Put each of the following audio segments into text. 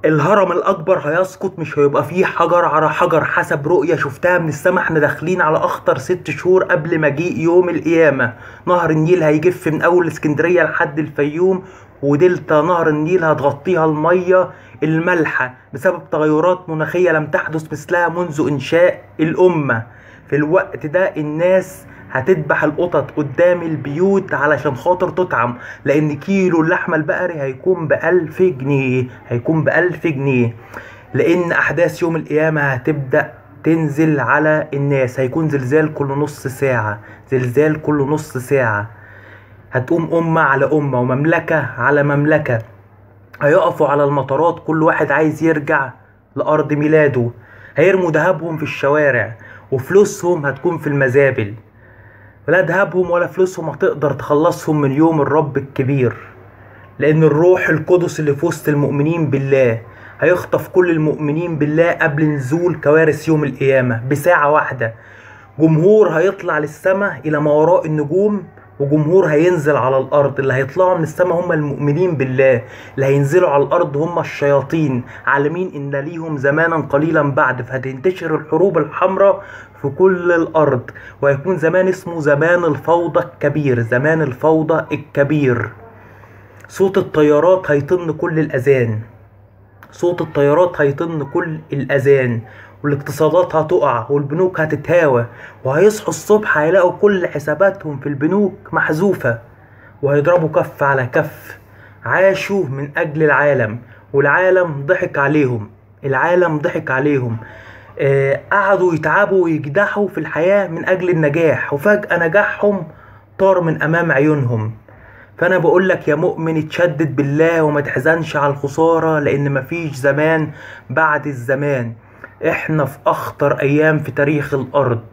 الهرم الأكبر هيسقط مش هيبقى فيه حجر على حجر حسب رؤية شفتها من السما احنا داخلين على أخطر ست شهور قبل مجيء يوم القيامة نهر النيل هيجف من أول اسكندرية لحد الفيوم ودلتا نهر النيل هتغطيها المية المالحة بسبب تغيرات مناخية لم تحدث مثلها منذ إنشاء الأمة في الوقت ده الناس هتذبح القطط قدام البيوت علشان خاطر تطعم لان كيلو اللحمة البقري هيكون بألف جنيه هيكون بألف جنيه لان احداث يوم القيامة هتبدأ تنزل على الناس هيكون زلزال كل نص ساعة زلزال كل نص ساعة هتقوم أمة على أمة ومملكة على مملكة هيقفوا على المطارات كل واحد عايز يرجع لأرض ميلاده هيرموا دهبهم في الشوارع وفلوسهم هتكون في المزابل ولا دهبهم ولا فلوسهم هتقدر تخلصهم من يوم الرب الكبير لأن الروح القدس اللي في وسط المؤمنين بالله هيخطف كل المؤمنين بالله قبل نزول كوارث يوم القيامة بساعة واحدة جمهور هيطلع للسماء إلى ما وراء النجوم وجمهور هينزل على الارض اللي هيطلعوا من السماء هم المؤمنين بالله اللي هينزلوا على الارض هم الشياطين عالمين ان ليهم زمانا قليلا بعد فهتنتشر الحروب الحمراء في كل الارض وهيكون زمان اسمه زمان الفوضى الكبير زمان الفوضى الكبير صوت الطيارات هيطن كل الاذان صوت الطيارات هيطن كل الاذان والاقتصادات هتقع والبنوك هتتهاوى وهيصحوا الصبح هيلاقوا كل حساباتهم في البنوك محذوفة وهيضربوا كف على كف عاشوا من أجل العالم والعالم ضحك عليهم العالم ضحك عليهم آه قعدوا يتعبوا ويجدحوا في الحياة من أجل النجاح وفجأة نجاحهم طار من أمام عيونهم فأنا بقولك يا مؤمن اتشدد بالله وما تحزنش على الخسارة لأن مفيش زمان بعد الزمان احنا في اخطر ايام في تاريخ الارض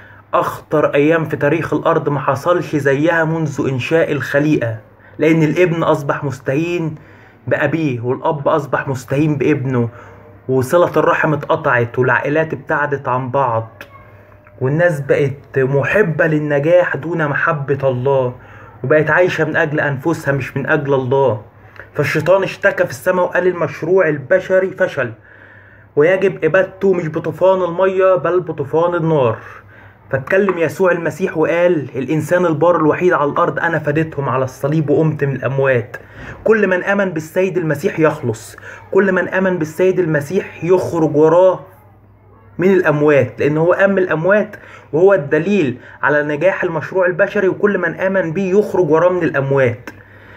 اخطر ايام في تاريخ الارض ما حصلش زيها منذ انشاء الخليقة لان الابن اصبح مستهين بابيه والاب اصبح مستهين بابنه وصلة الرحم اتقطعت والعائلات ابتعدت عن بعض والناس بقت محبة للنجاح دون محبة الله وبقت عايشة من أجل أنفسها مش من أجل الله فالشيطان اشتكى في السماء وقال المشروع البشري فشل ويجب إبادته مش بطوفان المية بل بطوفان النار فاتكلم يسوع المسيح وقال الإنسان البار الوحيد على الأرض أنا فديتهم على الصليب وقمت من الأموات كل من آمن بالسيد المسيح يخلص كل من آمن بالسيد المسيح يخرج وراه من الأموات لأن هو قام من الأموات وهو الدليل على نجاح المشروع البشري وكل من آمن بيه يخرج وراه من الأموات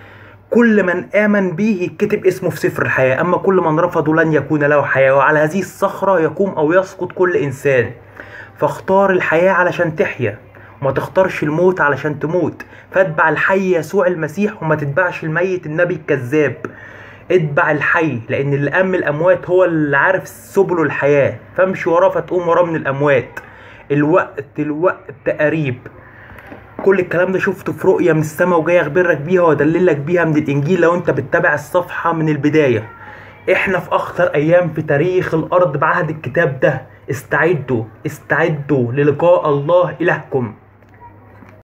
كل من آمن به يتكتب اسمه في سفر الحياة أما كل من رفضه لن يكون له حياة وعلى هذه الصخرة يقوم أو يسقط كل إنسان فاختار الحياة علشان تحيا وما تختارش الموت علشان تموت فاتبع الحي يسوع المسيح وما تتبعش الميت النبي الكذاب اتبع الحي لأن اللي قام الأموات هو اللي عارف سبل الحياة فامشي وراه فتقوم وراه من الأموات الوقت الوقت قريب كل الكلام ده شفته في رؤية من السماء وجاي اخبرك بيها وادللك بيها من الانجيل لو انت بتتابع الصفحة من البداية احنا في اخطر ايام في تاريخ الارض بعهد الكتاب ده استعدوا استعدوا للقاء الله الهكم